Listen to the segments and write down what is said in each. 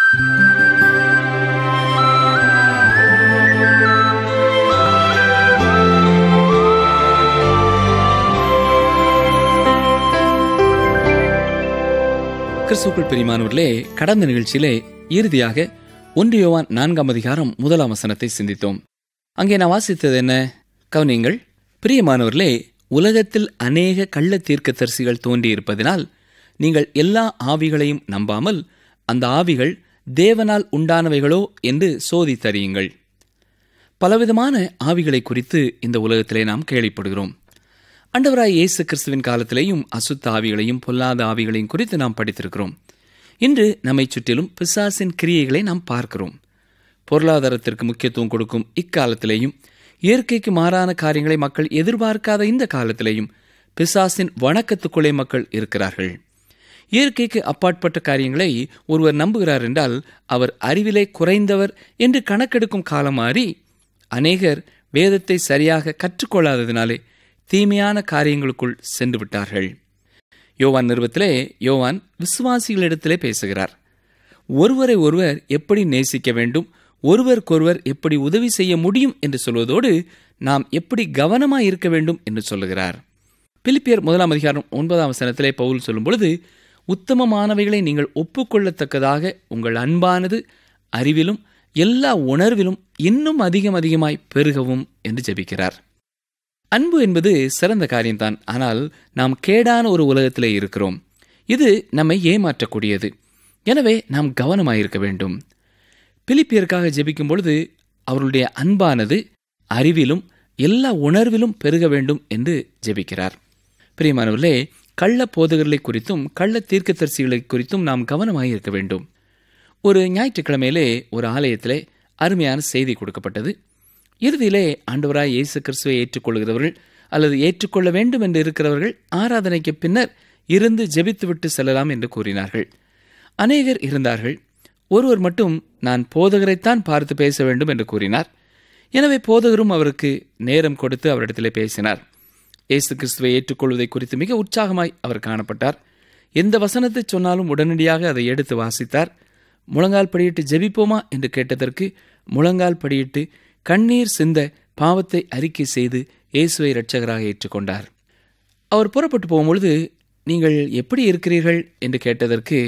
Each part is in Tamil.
கிறிஸ்துக்குள் பிரிமானவர்களே கடந்த நிகழ்ச்சியிலே இறுதியாக ஒன்று யோவான் நான்காம் அதிகாரம் முதலாம் வசனத்தை சிந்தித்தோம் அங்கே நான் வாசித்தது என்ன கவனிங்கள் பிரியமானவர்களே உலகத்தில் அநேக கள்ள தீர்க்கதரிசிகள் தோன்றியிருப்பதினால் நீங்கள் எல்லா ஆவிகளையும் நம்பாமல் அந்த ஆவிகள் தேவனால் உண்டானவைகளோ என்று சோதித்தறியுங்கள் பலவிதமான ஆவிகளை குறித்து இந்த உலகத்திலே நாம் கேள்விப்படுகிறோம் அண்டவராய் இயேசு கிறிஸ்துவின் காலத்திலேயும் அசுத்த ஆவிகளையும் பொல்லாத ஆவிகளையும் குறித்து நாம் படித்திருக்கிறோம் இன்று நம்மை சுற்றிலும் பிசாசின் கிரியைகளை நாம் பார்க்கிறோம் பொருளாதாரத்திற்கு முக்கியத்துவம் கொடுக்கும் இக்காலத்திலேயும் இயற்கைக்கு மாறான காரியங்களை மக்கள் எதிர்பார்க்காத இந்த காலத்திலேயும் பிசாசின் வணக்கத்துக்குள்ளே மக்கள் இருக்கிறார்கள் இயற்கைக்கு அப்பாற்பட்ட காரியங்களை ஒருவர் நம்புகிறார் என்றால் அவர் அறிவிலே குறைந்தவர் என்று கணக்கெடுக்கும் காலம் மாறி அநேகர் வேதத்தை சரியாக கற்றுக்கொள்ளாததினாலே தீமையான காரியங்களுக்குள் சென்று விட்டார்கள் யோவான் நிறுவத்திலே யோவான் விசுவாசிகளிடத்திலே பேசுகிறார் ஒருவரை ஒருவர் எப்படி நேசிக்க வேண்டும் ஒருவருக்கொருவர் எப்படி உதவி செய்ய முடியும் என்று சொல்வதோடு நாம் எப்படி கவனமாய் இருக்க வேண்டும் என்று சொல்லுகிறார் பிலிப்பியர் முதலாம் அதிகாரம் ஒன்பதாம் வசனத்திலே பவுல் சொல்லும் பொழுது உத்தமமானவைகளை நீங்கள் ஒப்புக்கொள்ளத்தக்கதாக உங்கள் அன்பானது அறிவிலும் எல்லா உணர்விலும் இன்னும் அதிகம் அதிகமாய் பெருகவும் என்று ஜெபிக்கிறார் அன்பு என்பது சிறந்த காரியம்தான் ஆனால் நாம் கேடான ஒரு உலகத்திலே இருக்கிறோம் இது நம்மை ஏமாற்றக்கூடியது எனவே நாம் கவனமாயிருக்க வேண்டும் பிலிப்பியருக்காக ஜெபிக்கும் பொழுது அவர்களுடைய அன்பானது அறிவிலும் எல்லா உணர்விலும் பெருக வேண்டும் என்று ஜெபிக்கிறார் பிரியமானவர்களே கள்ள போதகர்களை குறித்தும் கள்ள தீர்க்கதரிசிகளை குறித்தும் நாம் கவனமாக இருக்க வேண்டும் ஒரு ஞாயிற்றுக்கிழமையிலே ஒரு ஆலயத்திலே அருமையான செய்தி கொடுக்கப்பட்டது இறுதியிலே ஆண்டவராய் இயேசு கிறிஸ்துவை ஏற்றுக்கொள்கிறவர்கள் அல்லது ஏற்றுக்கொள்ள வேண்டும் என்று இருக்கிறவர்கள் ஆராதனைக்கு பின்னர் இருந்து ஜெபித்துவிட்டு செல்லலாம் என்று கூறினார்கள் அநேகர் இருந்தார்கள் ஒருவர் மட்டும் நான் போதகரைத்தான் பார்த்து பேச வேண்டும் என்று கூறினார் எனவே போதகரும் அவருக்கு நேரம் கொடுத்து அவரிடத்திலே பேசினார் இயேசு கிறிஸ்துவை ஏற்றுக்கொள்வதை குறித்து மிக உற்சாகமாய் அவர் காணப்பட்டார் எந்த வசனத்தை சொன்னாலும் உடனடியாக அதை எடுத்து வாசித்தார் முழங்கால் படியிட்டு ஜெபிப்போமா என்று கேட்டதற்கு முழங்கால் படியிட்டு கண்ணீர் சிந்த பாவத்தை அறிக்கை செய்து இயேசுவை இரட்சகராக ஏற்றுக்கொண்டார் அவர் புறப்பட்டு போகும்பொழுது நீங்கள் எப்படி இருக்கிறீர்கள் என்று கேட்டதற்கு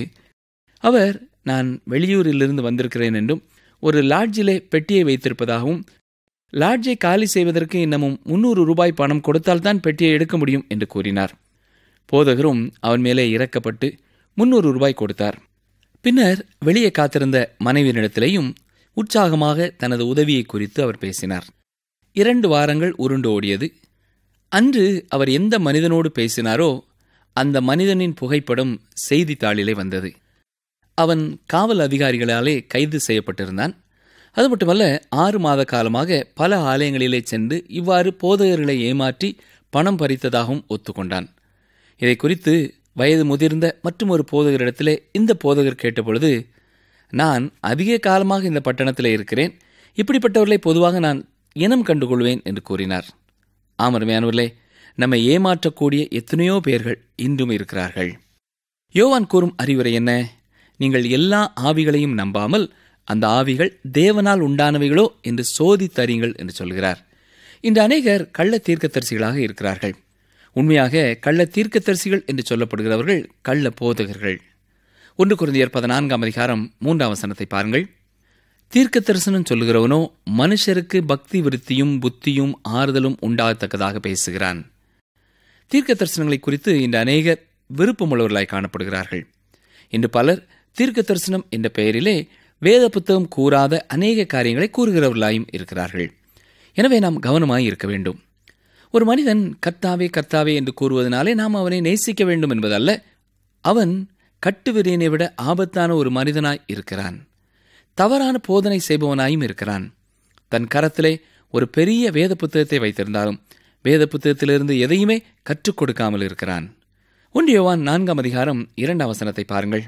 அவர் நான் வெளியூரிலிருந்து வந்திருக்கிறேன் என்றும் ஒரு லாட்ஜிலே பெட்டியை வைத்திருப்பதாகவும் லாட்ஜை காலி செய்வதற்கு இன்னமும் முன்னூறு ரூபாய் பணம் கொடுத்தால்தான் பெட்டியை எடுக்க முடியும் என்று கூறினார் போதகரும் அவன் மேலே இறக்கப்பட்டு முன்னூறு ரூபாய் கொடுத்தார் பின்னர் வெளியே காத்திருந்த மனைவியினிடத்திலேயும் உற்சாகமாக தனது உதவியை குறித்து அவர் பேசினார் இரண்டு வாரங்கள் உருண்டு ஓடியது அன்று அவர் எந்த மனிதனோடு பேசினாரோ அந்த மனிதனின் புகைப்படம் செய்தித்தாளிலே வந்தது அவன் காவல் அதிகாரிகளாலே கைது செய்யப்பட்டிருந்தான் அது மட்டுமல்ல ஆறு மாத காலமாக பல ஆலயங்களிலே சென்று இவ்வாறு போதகர்களை ஏமாற்றி பணம் பறித்ததாகவும் ஒத்துக்கொண்டான் இதை குறித்து வயது முதிர்ந்த மற்றும் ஒரு போதகரிடத்திலே இந்த போதகர் கேட்டபொழுது நான் அதிக காலமாக இந்த பட்டணத்தில் இருக்கிறேன் இப்படிப்பட்டவர்களை பொதுவாக நான் இனம் கண்டுகொள்வேன் என்று கூறினார் ஆமருமையானவர்களே நம்மை ஏமாற்றக்கூடிய எத்தனையோ பேர்கள் இன்றும் இருக்கிறார்கள் யோவான் கூறும் அறிவுரை என்ன நீங்கள் எல்லா ஆவிகளையும் நம்பாமல் அந்த ஆவிகள் தேவனால் உண்டானவைகளோ என்று சோதித்தறியுங்கள் என்று சொல்கிறார் இன்று அநேகர் கள்ள தீர்க்கதரிசிகளாக இருக்கிறார்கள் உண்மையாக கள்ள தீர்க்கதரிசிகள் என்று சொல்லப்படுகிறவர்கள் கள்ள போதகர்கள் ஒன்று குருந்தியர் பதினான்காம் அதிகாரம் மூன்றாம் வசனத்தை பாருங்கள் தீர்க்க தரிசனம் சொல்லுகிறவனோ மனுஷருக்கு பக்தி விருத்தியும் புத்தியும் ஆறுதலும் உண்டாகத்தக்கதாக பேசுகிறான் தீர்க்க தரிசனங்களை குறித்து இன்று அநேகர் விருப்பமுள்ளவர்களாய் காணப்படுகிறார்கள் இன்று பலர் தீர்க்க தரிசனம் என்ற பெயரிலே வேத புத்தகம் கூறாத அநேக காரியங்களை கூறுகிறவர்களாயும் இருக்கிறார்கள் எனவே நாம் கவனமாய் இருக்க வேண்டும் ஒரு மனிதன் கர்த்தாவே கர்த்தாவே என்று கூறுவதனாலே நாம் அவனை நேசிக்க வேண்டும் என்பதல்ல அவன் கட்டுவிரியனை விட ஆபத்தான ஒரு மனிதனாய் இருக்கிறான் தவறான போதனை செய்பவனாயும் இருக்கிறான் தன் கரத்திலே ஒரு பெரிய வேத புத்தகத்தை வைத்திருந்தாலும் வேத புத்தகத்திலிருந்து எதையுமே கற்றுக் கொடுக்காமல் இருக்கிறான் ஒன்றியவான் நான்காம் அதிகாரம் இரண்டாம் வசனத்தை பாருங்கள்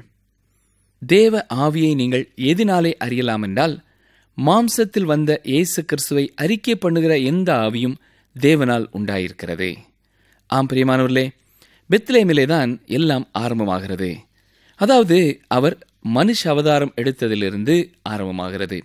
தேவ ஆவியை நீங்கள் எதினாலே அறியலாம் என்றால் மாம்சத்தில் வந்த இயேசு கிறிஸ்துவை அறிக்கை பண்ணுகிற எந்த ஆவியும் தேவனால் உண்டாயிருக்கிறது ஆம் பிரியமானவர்களே பெத்லேமிலே தான் எல்லாம் ஆரம்பமாகிறது அதாவது அவர் மனுஷ அவதாரம் எடுத்ததிலிருந்து ஆரம்பமாகிறது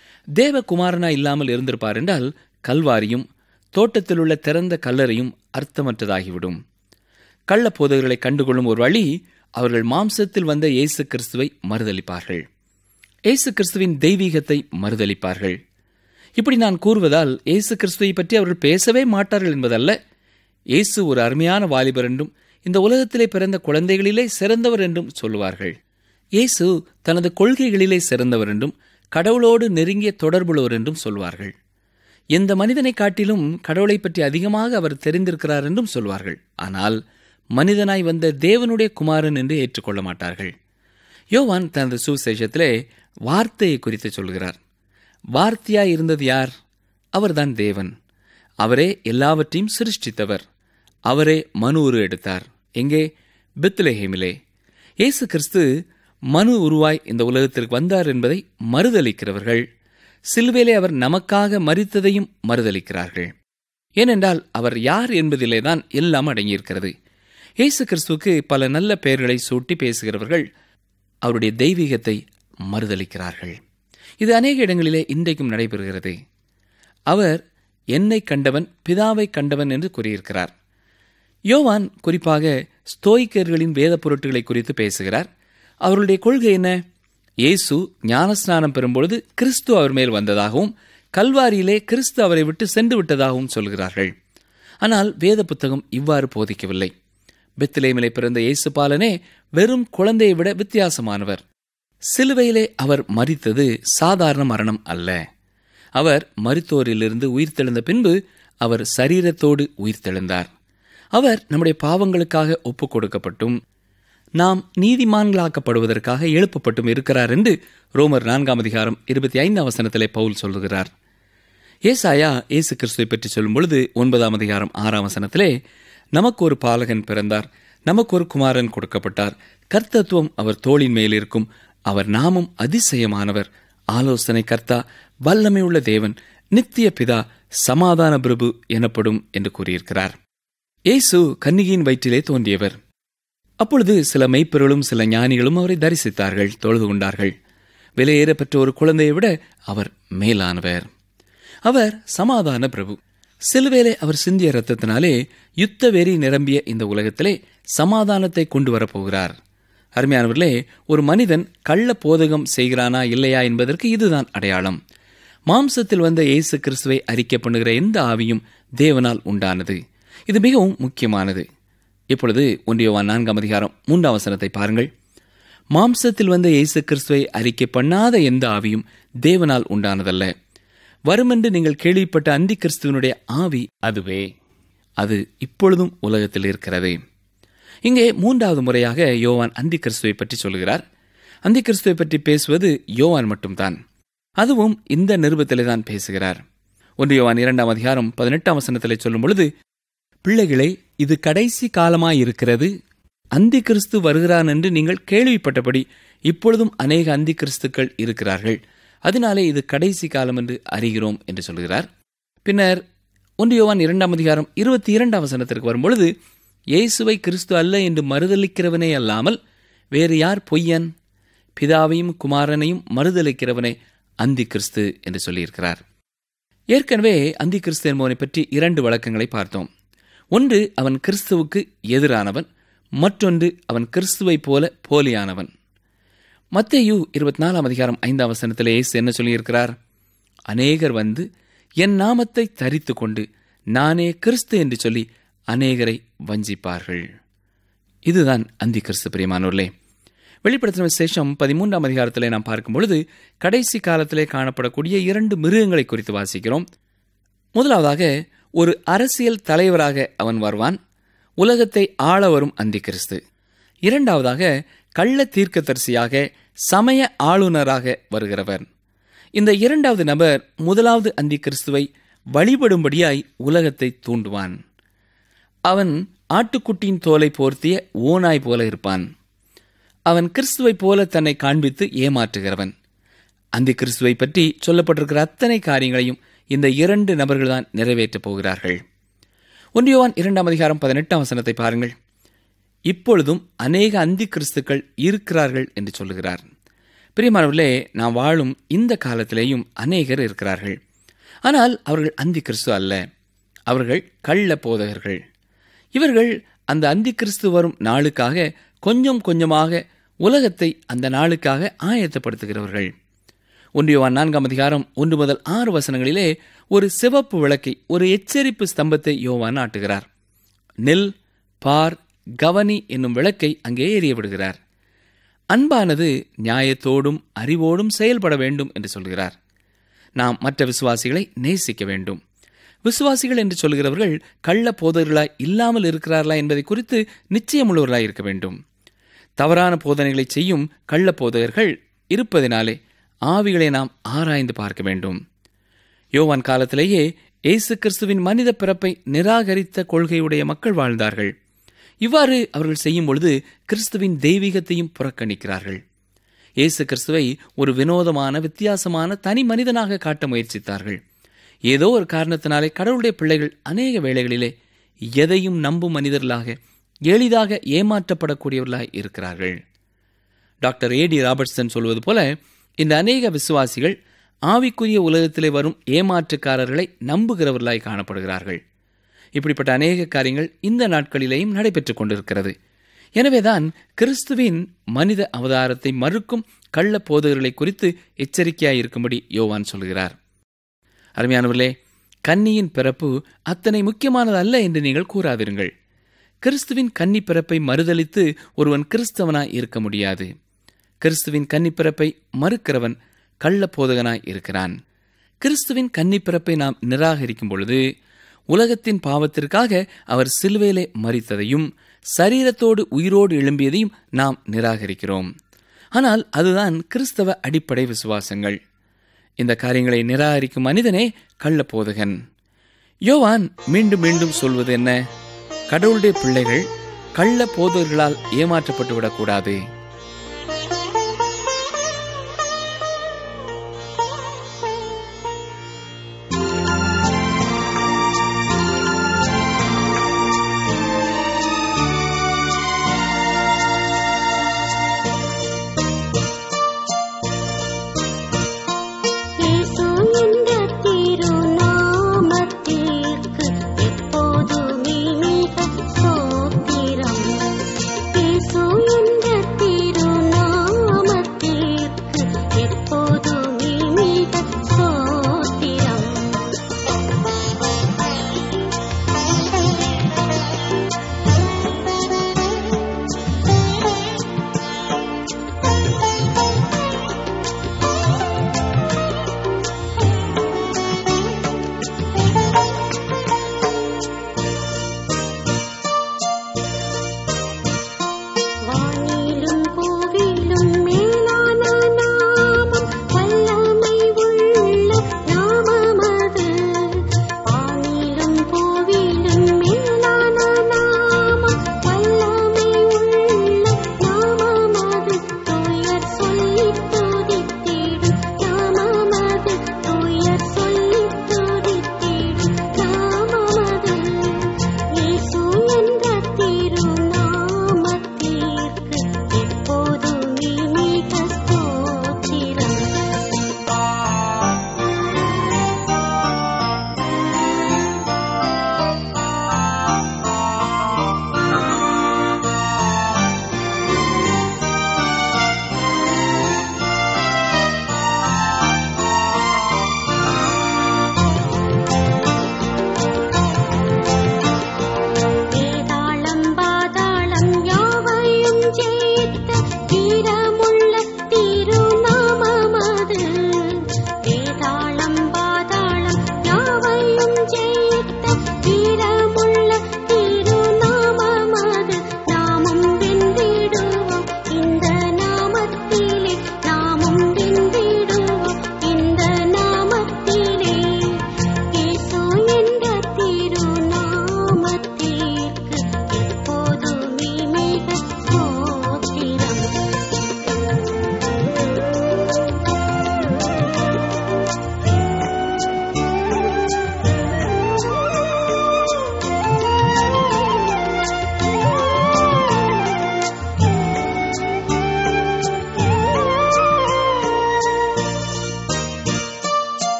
தேவகுமாரனா இல்லாமல் இருந்திருப்பார் என்றால் கல்வாரியும் தோட்டத்தில் உள்ள திறந்த கல்லறையும் அர்த்தமற்றதாகிவிடும் கள்ள போதகர்களை கண்டுகொள்ளும் ஒரு வழி அவர்கள் மாம்சத்தில் வந்த இயேசு கிறிஸ்துவை மறுதளிப்பார்கள் இயேசு கிறிஸ்துவின் தெய்வீகத்தை மறுதளிப்பார்கள் இப்படி நான் கூறுவதால் இயேசு கிறிஸ்துவை பற்றி அவர்கள் பேசவே மாட்டார்கள் என்பதல்ல இயேசு ஒரு அருமையான வாலிபர் என்றும் இந்த உலகத்திலே பிறந்த குழந்தைகளிலே சிறந்தவர் என்றும் சொல்லுவார்கள் இயேசு தனது கொள்கைகளிலே சிறந்தவர் என்றும் கடவுளோடு நெருங்கிய தொடர்புள்ளவர் என்றும் சொல்வார்கள் எந்த மனிதனை காட்டிலும் கடவுளை பற்றி அதிகமாக அவர் தெரிந்திருக்கிறார் என்றும் சொல்வார்கள் ஆனால் மனிதனாய் வந்த தேவனுடைய குமாரன் என்று ஏற்றுக்கொள்ள மாட்டார்கள் யோவான் தனது சுவிசேஷத்திலே வார்த்தையை குறித்து சொல்கிறார் வார்த்தையாய் இருந்தது யார் அவர்தான் தேவன் அவரே எல்லாவற்றையும் சிருஷ்டித்தவர் அவரே மனு உரு எடுத்தார் எங்கே பெத்லஹேமிலே இயேசு கிறிஸ்து மனு உருவாய் இந்த உலகத்திற்கு வந்தார் என்பதை மறுதளிக்கிறவர்கள் சிலுவையிலே அவர் நமக்காக மறித்ததையும் மறுதளிக்கிறார்கள் ஏனென்றால் அவர் யார் என்பதிலே தான் எல்லாம் அடங்கியிருக்கிறது இயேசு கிறிஸ்துவுக்கு பல நல்ல பெயர்களை சூட்டி பேசுகிறவர்கள் அவருடைய தெய்வீகத்தை மறுதளிக்கிறார்கள் இது அநேக இடங்களிலே இன்றைக்கும் நடைபெறுகிறது அவர் என்னை கண்டவன் பிதாவை கண்டவன் என்று கூறியிருக்கிறார் யோவான் குறிப்பாக ஸ்தோய்க்கர்களின் வேத பொருட்களை குறித்து பேசுகிறார் அவர்களுடைய கொள்கை என்ன இயேசு ஞானஸ்நானம் பெறும்பொழுது கிறிஸ்து அவர் மேல் வந்ததாகவும் கல்வாரியிலே கிறிஸ்து அவரை விட்டு சென்று விட்டதாகவும் சொல்கிறார்கள் ஆனால் வேத புத்தகம் இவ்வாறு போதிக்கவில்லை பெத்திலேமிலே பிறந்த இயேசு பாலனே வெறும் குழந்தையை விட வித்தியாசமானவர் சிலுவையிலே அவர் மறித்தது சாதாரண மரணம் அல்ல அவர் மருத்துவரிலிருந்து உயிர்த்தெழுந்த பின்பு அவர் சரீரத்தோடு உயிர்த்தெழுந்தார் அவர் நம்முடைய பாவங்களுக்காக ஒப்புக் கொடுக்கப்பட்டும் நாம் நீதிமான்களாக்கப்படுவதற்காக எழுப்பப்பட்டும் இருக்கிறார் என்று ரோமர் நான்காம் அதிகாரம் இருபத்தி ஐந்தாம் வசனத்திலே பவுல் சொல்லுகிறார் ஏசாயா இயேசு கிறிஸ்துவை பற்றி சொல்லும் பொழுது ஒன்பதாம் அதிகாரம் ஆறாம் வசனத்திலே நமக்கு ஒரு பாலகன் பிறந்தார் நமக்கு ஒரு குமாரன் கொடுக்கப்பட்டார் கர்த்தத்துவம் அவர் தோளின் மேல் இருக்கும் அவர் நாமும் அதிசயமானவர் ஆலோசனை கர்த்தா வல்லமை உள்ள தேவன் நித்திய பிதா சமாதான பிரபு எனப்படும் என்று கூறியிருக்கிறார் இயேசு கன்னிகையின் வயிற்றிலே தோன்றியவர் அப்பொழுது சில மெய்ப்பொருளும் சில ஞானிகளும் அவரை தரிசித்தார்கள் தொழுது கொண்டார்கள் விலையேற பெற்ற ஒரு குழந்தையை விட அவர் மேலானவர் அவர் சமாதான பிரபு சிலுவேலே அவர் சிந்திய ரத்தத்தினாலே யுத்த வெறி நிரம்பிய இந்த உலகத்திலே சமாதானத்தை கொண்டு வரப்போகிறார் அருமையானவர்களே ஒரு மனிதன் கள்ள போதகம் செய்கிறானா இல்லையா என்பதற்கு இதுதான் அடையாளம் மாம்சத்தில் வந்த இயேசு கிறிஸ்துவை அறிக்கை பண்ணுகிற எந்த ஆவியும் தேவனால் உண்டானது இது மிகவும் முக்கியமானது இப்பொழுது ஒன்றியவான் நான்காம் அதிகாரம் மூன்றாம் வசனத்தை பாருங்கள் மாம்சத்தில் வந்த இயேசு கிறிஸ்துவை அறிக்கை பண்ணாத எந்த ஆவியும் தேவனால் உண்டானதல்ல வருமென்று நீங்கள் கேள்விப்பட்ட அந்தி கிறிஸ்துவனுடைய ஆவி அதுவே அது இப்பொழுதும் உலகத்தில் இருக்கிறது இங்கே மூன்றாவது முறையாக யோவான் அந்தி கிறிஸ்துவை பற்றி சொல்கிறார் அந்தி கிறிஸ்துவை பற்றி பேசுவது யோவான் மட்டும்தான் அதுவும் இந்த நிருபத்திலே தான் பேசுகிறார் ஒன்று யோவான் இரண்டாம் அதிகாரம் பதினெட்டாம் வசனத்திலே சொல்லும் பொழுது பிள்ளைகளே இது கடைசி காலமாயிருக்கிறது அந்தி கிறிஸ்து வருகிறான் என்று நீங்கள் கேள்விப்பட்டபடி இப்பொழுதும் அநேக அந்தி கிறிஸ்துக்கள் இருக்கிறார்கள் அதனாலே இது கடைசி காலம் என்று அறிகிறோம் என்று சொல்கிறார் பின்னர் ஒன்று யோவான் இரண்டாம் அதிகாரம் இருபத்தி இரண்டாம் வசனத்திற்கு வரும்பொழுது இயேசுவை கிறிஸ்து அல்ல என்று மறுதளிக்கிறவனே அல்லாமல் வேறு யார் பொய்யன் பிதாவையும் குமாரனையும் மறுதளிக்கிறவனே அந்தி கிறிஸ்து என்று சொல்லியிருக்கிறார் ஏற்கனவே அந்தி கிறிஸ்து என்பவனை பற்றி இரண்டு வழக்கங்களை பார்த்தோம் ஒன்று அவன் கிறிஸ்துவுக்கு எதிரானவன் மற்றொன்று அவன் கிறிஸ்துவைப் போல போலியானவன் மத்தேயு இருபத்தி நாலாம் அதிகாரம் ஐந்தாம் வசனத்திலே இயேசு என்ன சொல்லியிருக்கிறார் அநேகர் வந்து என் நாமத்தை தரித்து கொண்டு நானே கிறிஸ்து என்று சொல்லி அநேகரை வஞ்சிப்பார்கள் இதுதான் அந்தி கிறிஸ்து பிரியமானோர்களே வெளிப்படுத்தின விசேஷம் பதிமூன்றாம் அதிகாரத்திலே நாம் பார்க்கும் பொழுது கடைசி காலத்திலே காணப்படக்கூடிய இரண்டு மிருகங்களை குறித்து வாசிக்கிறோம் முதலாவதாக ஒரு அரசியல் தலைவராக அவன் வருவான் உலகத்தை ஆள வரும் அந்தி கிறிஸ்து இரண்டாவதாக கள்ள தீர்க்கதரிசியாக சமய ஆளுநராக வருகிறவர் இந்த இரண்டாவது நபர் முதலாவது அந்தி கிறிஸ்துவை வழிபடும்படியாய் உலகத்தை தூண்டுவான் அவன் ஆட்டுக்குட்டியின் தோலை போர்த்திய ஓனாய் போல இருப்பான் அவன் கிறிஸ்துவைப் போல தன்னை காண்பித்து ஏமாற்றுகிறவன் அந்த கிறிஸ்துவை பற்றி சொல்லப்பட்டிருக்கிற அத்தனை காரியங்களையும் இந்த இரண்டு நபர்கள்தான் நிறைவேற்றப் போகிறார்கள் ஒன்றியவான் இரண்டாம் அதிகாரம் பதினெட்டாம் வசனத்தை பாருங்கள் இப்பொழுதும் அநேக அந்தி கிறிஸ்துக்கள் இருக்கிறார்கள் என்று சொல்லுகிறார் பிரியமானவர்களே நாம் வாழும் இந்த காலத்திலேயும் அநேகர் இருக்கிறார்கள் ஆனால் அவர்கள் அந்தி கிறிஸ்து அல்ல அவர்கள் கள்ள போதகர்கள் இவர்கள் அந்த அந்தி கிறிஸ்து வரும் நாளுக்காக கொஞ்சம் கொஞ்சமாக உலகத்தை அந்த நாளுக்காக ஆயத்தப்படுத்துகிறவர்கள் ஒன்றியவான் நான்காம் அதிகாரம் ஒன்று முதல் ஆறு வசனங்களிலே ஒரு சிவப்பு விளக்கை ஒரு எச்சரிப்பு ஸ்தம்பத்தை யோவான் நாட்டுகிறார் நெல் பார் கவனி என்னும் விளக்கை அங்கே எரிய விடுகிறார் அன்பானது நியாயத்தோடும் அறிவோடும் செயல்பட வேண்டும் என்று சொல்கிறார் நாம் மற்ற விசுவாசிகளை நேசிக்க வேண்டும் விசுவாசிகள் என்று சொல்கிறவர்கள் கள்ள போதகர்களாய் இல்லாமல் இருக்கிறார்களா என்பதை குறித்து நிச்சயமுள்ளவர்களாய் இருக்க வேண்டும் தவறான போதனைகளை செய்யும் கள்ள போதகர்கள் இருப்பதினாலே ஆவிகளை நாம் ஆராய்ந்து பார்க்க வேண்டும் யோவான் காலத்திலேயே இயேசு கிறிஸ்துவின் மனித பிறப்பை நிராகரித்த கொள்கையுடைய மக்கள் வாழ்ந்தார்கள் இவ்வாறு அவர்கள் செய்யும் பொழுது கிறிஸ்துவின் தெய்வீகத்தையும் புறக்கணிக்கிறார்கள் இயேசு கிறிஸ்துவை ஒரு வினோதமான வித்தியாசமான தனி மனிதனாக காட்ட முயற்சித்தார்கள் ஏதோ ஒரு காரணத்தினாலே கடவுளுடைய பிள்ளைகள் அநேக வேளைகளிலே எதையும் நம்பும் மனிதர்களாக எளிதாக ஏமாற்றப்படக்கூடியவர்களாய் இருக்கிறார்கள் டாக்டர் ஏடி ராபர்ட்சன் சொல்வது போல இந்த அநேக விசுவாசிகள் ஆவிக்குரிய உலகத்திலே வரும் ஏமாற்றுக்காரர்களை நம்புகிறவர்களாய் காணப்படுகிறார்கள் இப்படிப்பட்ட அநேக காரியங்கள் இந்த நாட்களிலேயும் நடைபெற்றுக் கொண்டிருக்கிறது எனவேதான் கிறிஸ்துவின் மனித அவதாரத்தை மறுக்கும் கள்ள போதகர்களை குறித்து எச்சரிக்கையாயிருக்கும்படி யோவான் சொல்கிறார் அருமையானவர்களே கன்னியின் பிறப்பு அத்தனை முக்கியமானது அல்ல என்று நீங்கள் கூறாதிருங்கள் கிறிஸ்துவின் கன்னி பிறப்பை மறுதலித்து ஒருவன் கிறிஸ்தவனாய் இருக்க முடியாது கிறிஸ்துவின் கன்னி பிறப்பை மறுக்கிறவன் கள்ள போதகனாய் இருக்கிறான் கிறிஸ்துவின் கன்னி பிறப்பை நாம் நிராகரிக்கும் பொழுது உலகத்தின் பாவத்திற்காக அவர் சிலுவையிலே மறித்ததையும் சரீரத்தோடு உயிரோடு எழும்பியதையும் நாம் நிராகரிக்கிறோம் ஆனால் அதுதான் கிறிஸ்தவ அடிப்படை விசுவாசங்கள் இந்த காரியங்களை நிராகரிக்கும் மனிதனே கள்ள போதகன் யோவான் மீண்டும் மீண்டும் சொல்வது என்ன கடவுளுடைய பிள்ளைகள் கள்ள போதகர்களால் ஏமாற்றப்பட்டு விடக்கூடாது இயேசு என்ற திருநாமத்திற்கு எப்போதுமே மிக ஸ்தோத்திரம். இயேசு என்ற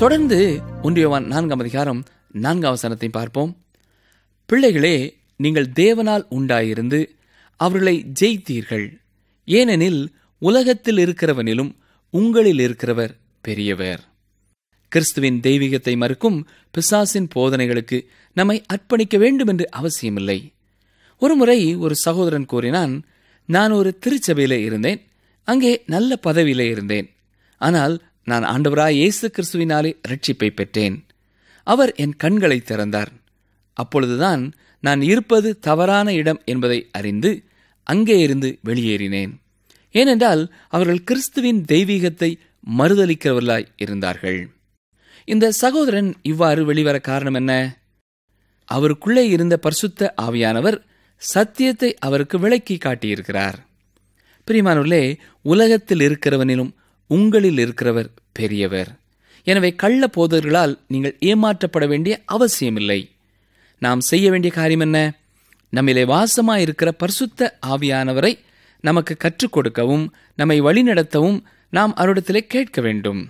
தொடர்ந்து ஒன்றியவான் நான்காம் அதிகாரம் நான்காம் வசனத்தை பார்ப்போம் பிள்ளைகளே நீங்கள் தேவனால் உண்டாயிருந்து அவர்களை ஜெயித்தீர்கள் ஏனெனில் உலகத்தில் இருக்கிறவனிலும் உங்களில் இருக்கிறவர் பெரியவர் கிறிஸ்துவின் தெய்வீகத்தை மறுக்கும் பிசாசின் போதனைகளுக்கு நம்மை அர்ப்பணிக்க வேண்டும் என்று அவசியமில்லை ஒருமுறை ஒரு சகோதரன் கூறினான் நான் ஒரு திருச்சபையிலே இருந்தேன் அங்கே நல்ல பதவியிலே இருந்தேன் ஆனால் நான் ஆண்டவராய் இயேசு கிறிஸ்துவினாலே ரட்சிப்பை பெற்றேன் அவர் என் கண்களை திறந்தார் அப்பொழுதுதான் நான் இருப்பது தவறான இடம் என்பதை அறிந்து அங்கே இருந்து வெளியேறினேன் ஏனென்றால் அவர்கள் கிறிஸ்துவின் தெய்வீகத்தை மறுதலிக்கிறவர்களாய் இருந்தார்கள் இந்த சகோதரன் இவ்வாறு வெளிவர காரணம் என்ன அவருக்குள்ளே இருந்த பரிசுத்த ஆவியானவர் சத்தியத்தை அவருக்கு விளக்கி காட்டியிருக்கிறார் பிரிமானுள்ளே உலகத்தில் இருக்கிறவனிலும் உங்களில் இருக்கிறவர் பெரியவர் எனவே கள்ள போதர்களால் நீங்கள் ஏமாற்றப்பட வேண்டிய அவசியமில்லை நாம் செய்ய வேண்டிய காரியம் என்ன நம்மிலே வாசமாயிருக்கிற பரிசுத்த ஆவியானவரை நமக்கு கற்றுக் கொடுக்கவும் நம்மை வழிநடத்தவும் நாம் அவரிடத்திலே கேட்க வேண்டும்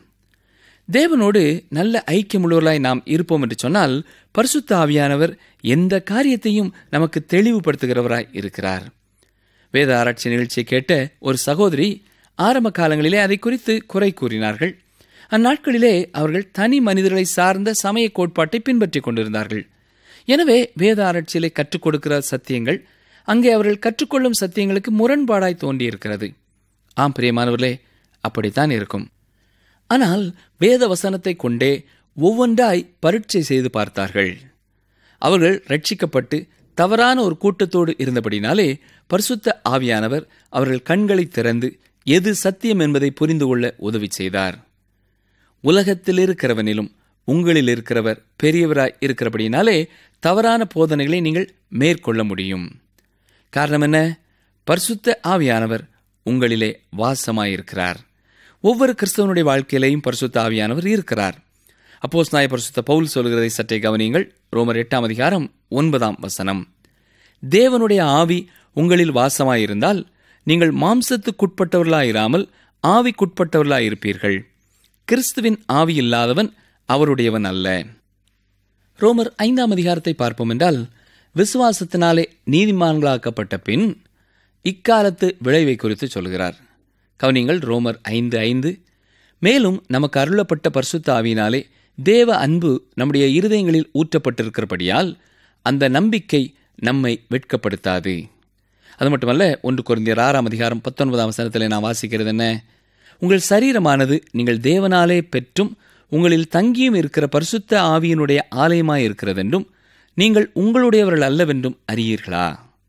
தேவனோடு நல்ல ஐக்கியமுள்ளவர்களாய் நாம் இருப்போம் என்று சொன்னால் பரிசுத்த ஆவியானவர் எந்த காரியத்தையும் நமக்கு தெளிவுபடுத்துகிறவராய் இருக்கிறார் வேத ஆராய்ச்சி நிகழ்ச்சியை கேட்ட ஒரு சகோதரி ஆரம்ப காலங்களிலே அதை குறித்து குறை கூறினார்கள் அந்நாட்களிலே அவர்கள் தனி மனிதர்களை சார்ந்த சமய கோட்பாட்டை பின்பற்றிக் கொண்டிருந்தார்கள் எனவே வேத ஆராய்ச்சியிலே கற்றுக் கொடுக்கிற சத்தியங்கள் அங்கே அவர்கள் கற்றுக்கொள்ளும் சத்தியங்களுக்கு முரண்பாடாய் தோன்றியிருக்கிறது ஆம் பிரியமானவர்களே அப்படித்தான் இருக்கும் ஆனால் வேத வசனத்தை கொண்டே ஒவ்வொன்றாய் பரீட்சை செய்து பார்த்தார்கள் அவர்கள் ரட்சிக்கப்பட்டு தவறான ஒரு கூட்டத்தோடு இருந்தபடினாலே பரிசுத்த ஆவியானவர் அவர்கள் கண்களை திறந்து எது சத்தியம் என்பதை புரிந்து கொள்ள உதவி செய்தார் உலகத்தில் இருக்கிறவனிலும் உங்களில் இருக்கிறவர் பெரியவராய் இருக்கிறபடினாலே தவறான போதனைகளை நீங்கள் மேற்கொள்ள முடியும் காரணம் என்ன பரிசுத்த ஆவியானவர் உங்களிலே வாசமாயிருக்கிறார் ஒவ்வொரு கிறிஸ்தவனுடைய வாழ்க்கையிலேயும் பரிசுத்த ஆவியானவர் இருக்கிறார் அப்போஸ் நாய பரிசுத்த பவுல் சொல்கிறதை சற்றே கவனியுங்கள் ரோமர் எட்டாம் அதிகாரம் ஒன்பதாம் வசனம் தேவனுடைய ஆவி உங்களில் வாசமாயிருந்தால் நீங்கள் மாம்சத்துக்குட்பட்டவர்களாயிராமல் ஆவிக்குட்பட்டவர்களாயிருப்பீர்கள் கிறிஸ்துவின் ஆவி இல்லாதவன் அவருடையவன் அல்ல ரோமர் ஐந்தாம் அதிகாரத்தை பார்ப்போம் என்றால் விசுவாசத்தினாலே நீதிமான்களாக்கப்பட்ட பின் இக்காலத்து விளைவை குறித்து சொல்கிறார் கவனிங்கள் ரோமர் ஐந்து ஐந்து மேலும் நமக்கு அருளப்பட்ட பரிசுத்த ஆவியினாலே தேவ அன்பு நம்முடைய இருதயங்களில் ஊற்றப்பட்டிருக்கிறபடியால் அந்த நம்பிக்கை நம்மை வெட்கப்படுத்தாது அது மட்டுமல்ல ஒன்று குறைந்தியர் ஆறாம் அதிகாரம் பத்தொன்பதாம் வசனத்தில் நான் வாசிக்கிறது என்ன உங்கள் சரீரமானது நீங்கள் தேவனாலே பெற்றும் உங்களில் தங்கியும் இருக்கிற பரிசுத்த ஆவியினுடைய ஆலயமாய் இருக்கிறதென்றும் நீங்கள் உங்களுடையவர்கள் அல்லவென்றும் அறியீர்களா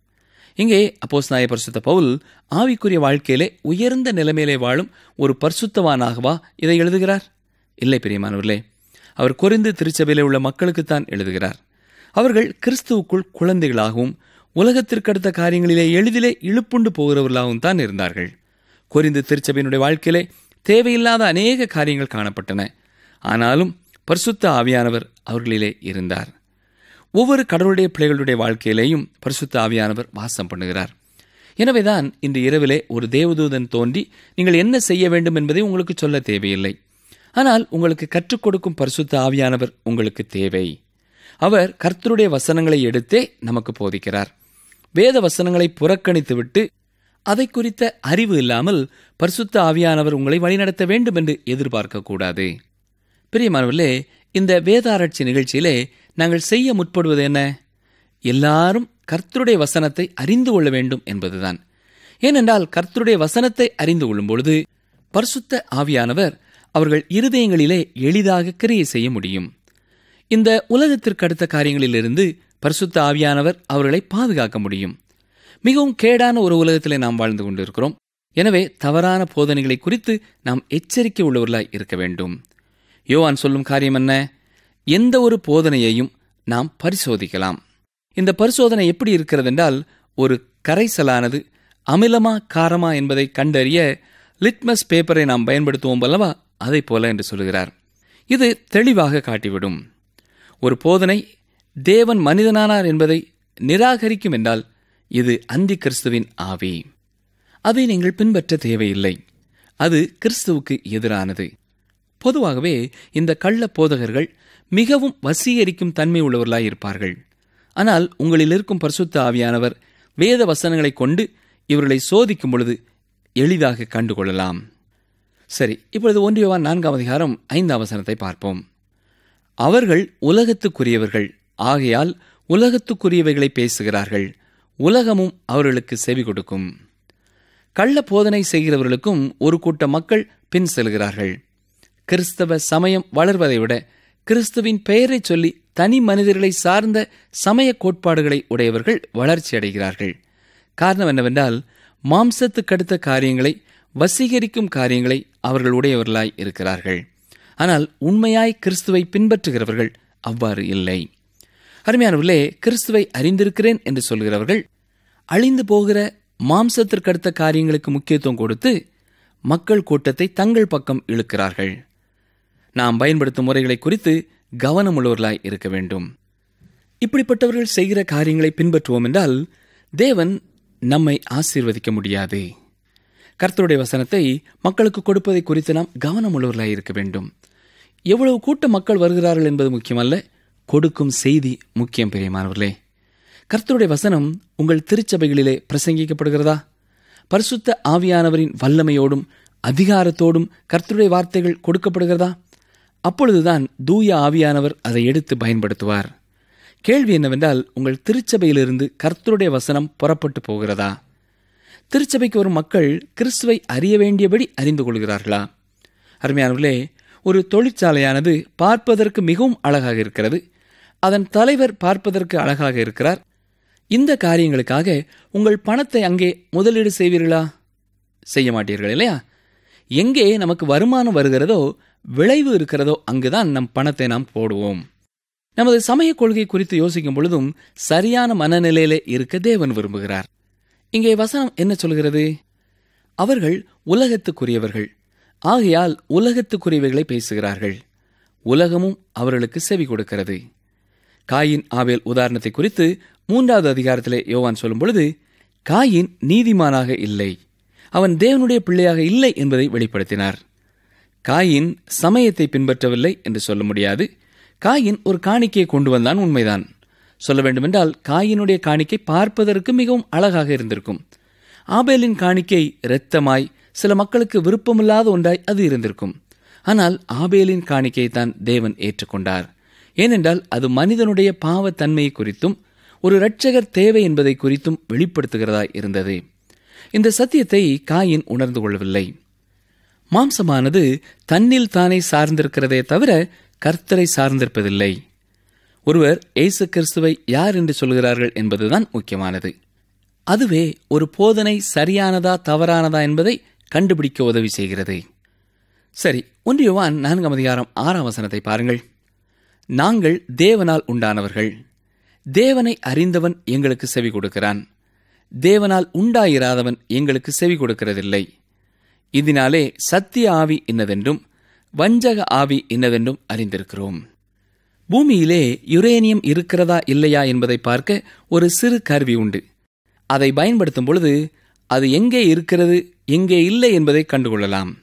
இங்கே அப்போஸ் நாய பரிசுத்த பவுல் ஆவிக்குரிய வாழ்க்கையிலே உயர்ந்த நிலைமையிலே வாழும் ஒரு பரிசுத்தவானாகவா இதை எழுதுகிறார் இல்லை பிரியமானவர்களே அவர் குறைந்து திருச்சபையிலே உள்ள மக்களுக்குத்தான் எழுதுகிறார் அவர்கள் கிறிஸ்துவுக்குள் குழந்தைகளாகவும் உலகத்திற்கு அடுத்த காரியங்களிலே எளிதிலே இழுப்புண்டு போகிறவர்களாகவும் தான் இருந்தார்கள் குறிந்து திருச்சபையினுடைய வாழ்க்கையிலே தேவையில்லாத அநேக காரியங்கள் காணப்பட்டன ஆனாலும் பரிசுத்த ஆவியானவர் அவர்களிலே இருந்தார் ஒவ்வொரு கடவுளுடைய பிள்ளைகளுடைய வாழ்க்கையிலேயும் பரிசுத்த ஆவியானவர் வாசம் பண்ணுகிறார் எனவேதான் இன்று இரவிலே ஒரு தேவதூதன் தோன்றி நீங்கள் என்ன செய்ய வேண்டும் என்பதை உங்களுக்கு சொல்ல தேவையில்லை ஆனால் உங்களுக்கு கற்றுக் கொடுக்கும் பரிசுத்த ஆவியானவர் உங்களுக்கு தேவை அவர் கர்த்தருடைய வசனங்களை எடுத்தே நமக்கு போதிக்கிறார் வேத வசனங்களை புறக்கணித்துவிட்டு அதை குறித்த அறிவு இல்லாமல் பரிசுத்த ஆவியானவர் உங்களை வழிநடத்த வேண்டும் என்று எதிர்பார்க்க கூடாது பிரியமானவர்களே இந்த வேதாராய்ச்சி நிகழ்ச்சியிலே நாங்கள் செய்ய முற்படுவது என்ன எல்லாரும் கர்த்தருடைய வசனத்தை அறிந்து கொள்ள வேண்டும் என்பதுதான் ஏனென்றால் கர்த்தருடைய வசனத்தை அறிந்து கொள்ளும் பொழுது பரிசுத்த ஆவியானவர் அவர்கள் இருதயங்களிலே எளிதாக கிரியை செய்ய முடியும் இந்த உலகத்திற்கு அடுத்த காரியங்களிலிருந்து பரிசுத்த ஆவியானவர் அவர்களை பாதுகாக்க முடியும் மிகவும் கேடான ஒரு உலகத்திலே நாம் வாழ்ந்து கொண்டிருக்கிறோம் எனவே தவறான போதனைகளை குறித்து நாம் எச்சரிக்கை உள்ளவர்களாய் இருக்க வேண்டும் யோவான் சொல்லும் காரியம் என்ன எந்த ஒரு போதனையையும் நாம் பரிசோதிக்கலாம் இந்த பரிசோதனை எப்படி இருக்கிறது என்றால் ஒரு கரைசலானது அமிலமா காரமா என்பதை கண்டறிய லிட்மஸ் பேப்பரை நாம் பயன்படுத்துவோம் அல்லவா அதை போல என்று சொல்கிறார் இது தெளிவாக காட்டிவிடும் ஒரு போதனை தேவன் மனிதனானார் என்பதை நிராகரிக்கும் என்றால் இது அந்தி கிறிஸ்துவின் ஆவி அதை நீங்கள் பின்பற்ற தேவையில்லை அது கிறிஸ்துவுக்கு எதிரானது பொதுவாகவே இந்த கள்ள போதகர்கள் மிகவும் வசீகரிக்கும் தன்மை உள்ளவர்களாய் இருப்பார்கள் ஆனால் உங்களில் இருக்கும் பரிசுத்த ஆவியானவர் வேத வசனங்களைக் கொண்டு இவர்களை சோதிக்கும் பொழுது எளிதாக கண்டுகொள்ளலாம் சரி இப்பொழுது ஒன்றியவான் நான்காம் அதிகாரம் ஐந்தாம் வசனத்தை பார்ப்போம் அவர்கள் உலகத்துக்குரியவர்கள் ஆகையால் உலகத்துக்குரியவைகளை பேசுகிறார்கள் உலகமும் அவர்களுக்கு செவி கொடுக்கும் கள்ள போதனை செய்கிறவர்களுக்கும் ஒரு கூட்ட மக்கள் பின் செல்கிறார்கள் கிறிஸ்தவ சமயம் வளர்வதை விட கிறிஸ்துவின் பெயரை சொல்லி தனி மனிதர்களை சார்ந்த சமய கோட்பாடுகளை உடையவர்கள் வளர்ச்சி அடைகிறார்கள் காரணம் என்னவென்றால் மாம்சத்துக்கடுத்த காரியங்களை வசீகரிக்கும் காரியங்களை அவர்கள் உடையவர்களாய் இருக்கிறார்கள் ஆனால் உண்மையாய் கிறிஸ்துவை பின்பற்றுகிறவர்கள் அவ்வாறு இல்லை அருமையானவர்களே கிறிஸ்துவை அறிந்திருக்கிறேன் என்று சொல்கிறவர்கள் அழிந்து போகிற மாம்சத்திற்கடுத்த காரியங்களுக்கு முக்கியத்துவம் கொடுத்து மக்கள் கூட்டத்தை தங்கள் பக்கம் இழுக்கிறார்கள் நாம் பயன்படுத்தும் முறைகளை குறித்து கவனமுள்ளவர்களாய் இருக்க வேண்டும் இப்படிப்பட்டவர்கள் செய்கிற காரியங்களை பின்பற்றுவோம் என்றால் தேவன் நம்மை ஆசீர்வதிக்க முடியாது கர்த்தருடைய வசனத்தை மக்களுக்கு கொடுப்பதை குறித்து நாம் கவனமுள்ளவர்களாய் இருக்க வேண்டும் எவ்வளவு கூட்ட மக்கள் வருகிறார்கள் என்பது முக்கியமல்ல கொடுக்கும் செய்தி முக்கியம் பிரியமானவர்களே கர்த்தருடைய வசனம் உங்கள் திருச்சபைகளிலே பிரசங்கிக்கப்படுகிறதா பரிசுத்த ஆவியானவரின் வல்லமையோடும் அதிகாரத்தோடும் கர்த்தருடைய வார்த்தைகள் கொடுக்கப்படுகிறதா அப்பொழுதுதான் தூய ஆவியானவர் அதை எடுத்து பயன்படுத்துவார் கேள்வி என்னவென்றால் உங்கள் திருச்சபையிலிருந்து கர்த்தருடைய வசனம் புறப்பட்டு போகிறதா திருச்சபைக்கு வரும் மக்கள் கிறிஸ்துவை அறிய வேண்டியபடி அறிந்து கொள்கிறார்களா அருமையானவர்களே ஒரு தொழிற்சாலையானது பார்ப்பதற்கு மிகவும் அழகாக இருக்கிறது அதன் தலைவர் பார்ப்பதற்கு அழகாக இருக்கிறார் இந்த காரியங்களுக்காக உங்கள் பணத்தை அங்கே முதலீடு செய்வீர்களா செய்ய மாட்டீர்கள் இல்லையா எங்கே நமக்கு வருமானம் வருகிறதோ விளைவு இருக்கிறதோ அங்குதான் நம் பணத்தை நாம் போடுவோம் நமது சமய கொள்கை குறித்து யோசிக்கும் பொழுதும் சரியான மனநிலையிலே இருக்க தேவன் விரும்புகிறார் இங்கே வசனம் என்ன சொல்கிறது அவர்கள் உலகத்துக்குரியவர்கள் ஆகையால் உலகத்துக்குரியவைகளை பேசுகிறார்கள் உலகமும் அவர்களுக்கு செவி கொடுக்கிறது காயின் ஆவேல் உதாரணத்தை குறித்து மூன்றாவது அதிகாரத்திலே யோவான் சொல்லும் பொழுது காயின் நீதிமானாக இல்லை அவன் தேவனுடைய பிள்ளையாக இல்லை என்பதை வெளிப்படுத்தினார் காயின் சமயத்தை பின்பற்றவில்லை என்று சொல்ல முடியாது காயின் ஒரு காணிக்கையை கொண்டு வந்தான் உண்மைதான் சொல்ல வேண்டுமென்றால் காயினுடைய காணிக்கை பார்ப்பதற்கு மிகவும் அழகாக இருந்திருக்கும் ஆபேலின் காணிக்கை இரத்தமாய் சில மக்களுக்கு விருப்பமில்லாத ஒன்றாய் அது இருந்திருக்கும் ஆனால் ஆபேலின் காணிக்கையை தான் தேவன் ஏற்றுக்கொண்டார் ஏனென்றால் அது மனிதனுடைய பாவத்தன்மையை குறித்தும் ஒரு இரட்சகர் தேவை என்பதை குறித்தும் வெளிப்படுத்துகிறதாய் இருந்தது இந்த சத்தியத்தை காயின் உணர்ந்து கொள்ளவில்லை மாம்சமானது தன்னில் தானே சார்ந்திருக்கிறதே தவிர கர்த்தரை சார்ந்திருப்பதில்லை ஒருவர் இயேசு கிறிஸ்துவை யார் என்று சொல்கிறார்கள் என்பதுதான் முக்கியமானது அதுவே ஒரு போதனை சரியானதா தவறானதா என்பதை கண்டுபிடிக்க உதவி செய்கிறது சரி ஒன்றியவான் நான்காம் அதிகாரம் ஆறாம் வசனத்தை பாருங்கள் நாங்கள் தேவனால் உண்டானவர்கள் தேவனை அறிந்தவன் எங்களுக்கு செவி கொடுக்கிறான் தேவனால் உண்டாயிராதவன் எங்களுக்கு செவி கொடுக்கிறதில்லை இதனாலே சத்திய ஆவி இன்னதென்றும் வஞ்சக ஆவி இன்னதென்றும் அறிந்திருக்கிறோம் பூமியிலே யுரேனியம் இருக்கிறதா இல்லையா என்பதை பார்க்க ஒரு சிறு கருவி உண்டு அதை பயன்படுத்தும் பொழுது அது எங்கே இருக்கிறது எங்கே இல்லை என்பதை கண்டுகொள்ளலாம்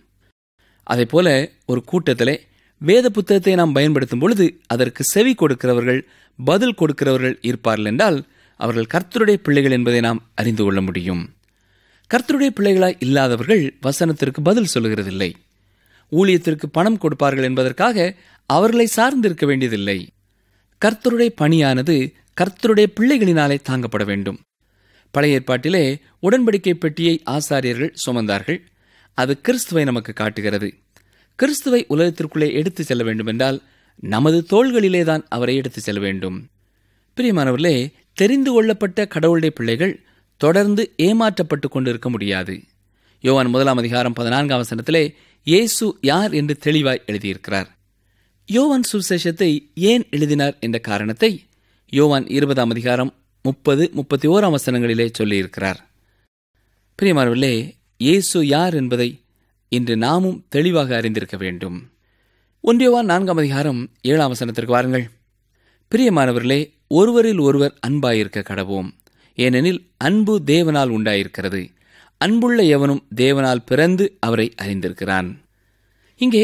போல ஒரு கூட்டத்திலே வேத புத்தகத்தை நாம் பயன்படுத்தும் பொழுது அதற்கு செவி கொடுக்கிறவர்கள் பதில் கொடுக்கிறவர்கள் இருப்பார்கள் என்றால் அவர்கள் கர்த்தருடைய பிள்ளைகள் என்பதை நாம் அறிந்து கொள்ள முடியும் கர்த்தருடைய பிள்ளைகளாய் இல்லாதவர்கள் வசனத்திற்கு பதில் சொல்லுகிறதில்லை ஊழியத்திற்கு பணம் கொடுப்பார்கள் என்பதற்காக அவர்களை சார்ந்திருக்க வேண்டியதில்லை கர்த்தருடைய பணியானது கர்த்தருடைய பிள்ளைகளினாலே தாங்கப்பட வேண்டும் பழைய ஏற்பாட்டிலே உடன்படிக்கை பெட்டியை ஆசாரியர்கள் சுமந்தார்கள் அது கிறிஸ்துவை நமக்கு காட்டுகிறது கிறிஸ்துவை உலகத்திற்குள்ளே எடுத்துச் செல்ல வேண்டுமென்றால் நமது தோள்களிலே தான் அவரை எடுத்துச் செல்ல வேண்டும் பிரியமானவர்களே தெரிந்து கொள்ளப்பட்ட கடவுளுடைய பிள்ளைகள் தொடர்ந்து ஏமாற்றப்பட்டு கொண்டிருக்க முடியாது யோவான் முதலாம் அதிகாரம் பதினான்காம் வசனத்திலே இயேசு யார் என்று தெளிவாய் எழுதியிருக்கிறார் யோவான் சுவிசேஷத்தை ஏன் எழுதினார் என்ற காரணத்தை யோவான் இருபதாம் அதிகாரம் முப்பது முப்பத்தி ஓராம் வசனங்களிலே சொல்லியிருக்கிறார் பிரியமானவர்களே இயேசு யார் என்பதை இன்று நாமும் தெளிவாக அறிந்திருக்க வேண்டும் ஒன்றியவான் நான்காம் அதிகாரம் ஏழாம் வசனத்திற்கு வாருங்கள் பிரியமானவர்களே ஒருவரில் ஒருவர் அன்பாயிருக்க கடவோம் ஏனெனில் அன்பு தேவனால் உண்டாயிருக்கிறது அன்புள்ள எவனும் தேவனால் பிறந்து அவரை அறிந்திருக்கிறான் இங்கே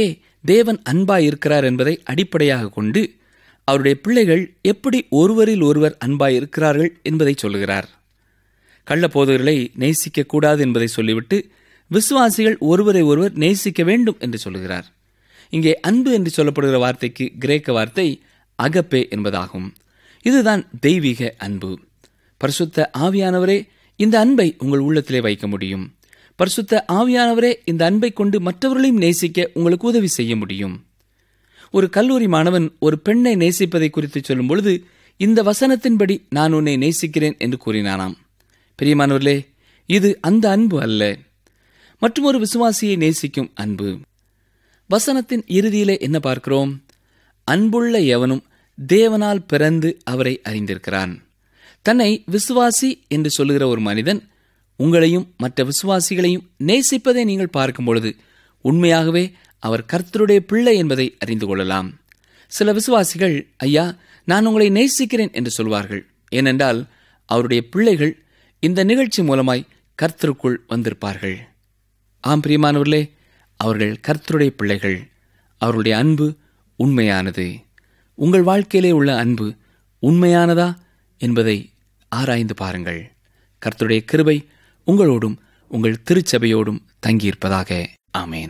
தேவன் அன்பாய் இருக்கிறார் என்பதை அடிப்படையாக கொண்டு அவருடைய பிள்ளைகள் எப்படி ஒருவரில் ஒருவர் அன்பாய் இருக்கிறார்கள் என்பதை சொல்லுகிறார் கள்ளப்போதகர்களை நேசிக்க கூடாது என்பதை சொல்லிவிட்டு விசுவாசிகள் ஒருவரை ஒருவர் நேசிக்க வேண்டும் என்று சொல்லுகிறார் இங்கே அன்பு என்று சொல்லப்படுகிற வார்த்தைக்கு கிரேக்க வார்த்தை அகப்பே என்பதாகும் இதுதான் தெய்வீக அன்பு பரிசுத்த ஆவியானவரே இந்த அன்பை உங்கள் உள்ளத்திலே வைக்க முடியும் பரிசுத்த ஆவியானவரே இந்த அன்பை கொண்டு மற்றவர்களையும் நேசிக்க உங்களுக்கு உதவி செய்ய முடியும் ஒரு கல்லூரி மாணவன் ஒரு பெண்ணை நேசிப்பதை குறித்து சொல்லும் பொழுது இந்த வசனத்தின்படி நான் உன்னை நேசிக்கிறேன் என்று கூறினானாம் பிரியமானவர்களே இது அந்த அன்பு அல்ல மற்றும் ஒரு விசுவாசியை நேசிக்கும் அன்பு வசனத்தின் இறுதியிலே என்ன பார்க்கிறோம் அன்புள்ள எவனும் தேவனால் பிறந்து அவரை அறிந்திருக்கிறான் தன்னை விசுவாசி என்று சொல்லுகிற ஒரு மனிதன் உங்களையும் மற்ற விசுவாசிகளையும் நேசிப்பதை நீங்கள் பார்க்கும் பொழுது உண்மையாகவே அவர் கர்த்தருடைய பிள்ளை என்பதை அறிந்து கொள்ளலாம் சில விசுவாசிகள் ஐயா நான் உங்களை நேசிக்கிறேன் என்று சொல்வார்கள் ஏனென்றால் அவருடைய பிள்ளைகள் இந்த நிகழ்ச்சி மூலமாய் கர்த்தருக்குள் வந்திருப்பார்கள் ஆம் பிரியமானவர்களே அவர்கள் கர்த்தருடைய பிள்ளைகள் அவருடைய அன்பு உண்மையானது உங்கள் வாழ்க்கையிலே உள்ள அன்பு உண்மையானதா என்பதை ஆராய்ந்து பாருங்கள் கர்த்தருடைய கிருபை உங்களோடும் உங்கள் திருச்சபையோடும் தங்கியிருப்பதாக ஆமேன்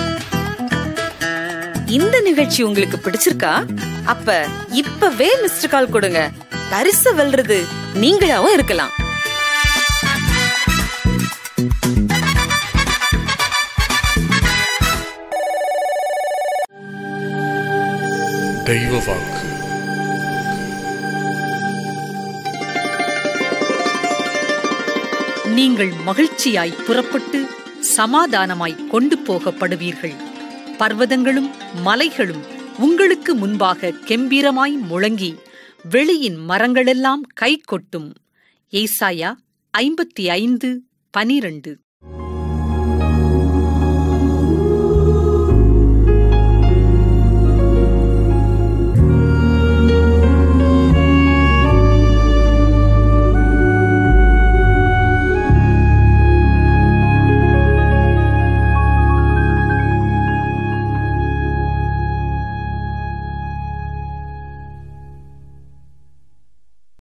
இந்த நிகழ்ச்சி உங்களுக்கு பிடிச்சிருக்கா அப்ப இப்பவே மிஸ்டர் கால் கொடுங்க பரிசு வெல்றது நீங்களாவும் இருக்கலாம் தெய்வ வாக்கு நீங்கள் மகிழ்ச்சியாய் புறப்பட்டு சமாதானமாய் கொண்டு போகப்படுவீர்கள் பர்வதங்களும் மலைகளும் உங்களுக்கு முன்பாக கெம்பீரமாய் முழங்கி வெளியின் மரங்களெல்லாம் கை கொட்டும் ஏசாயா ஐம்பத்தி ஐந்து பனிரண்டு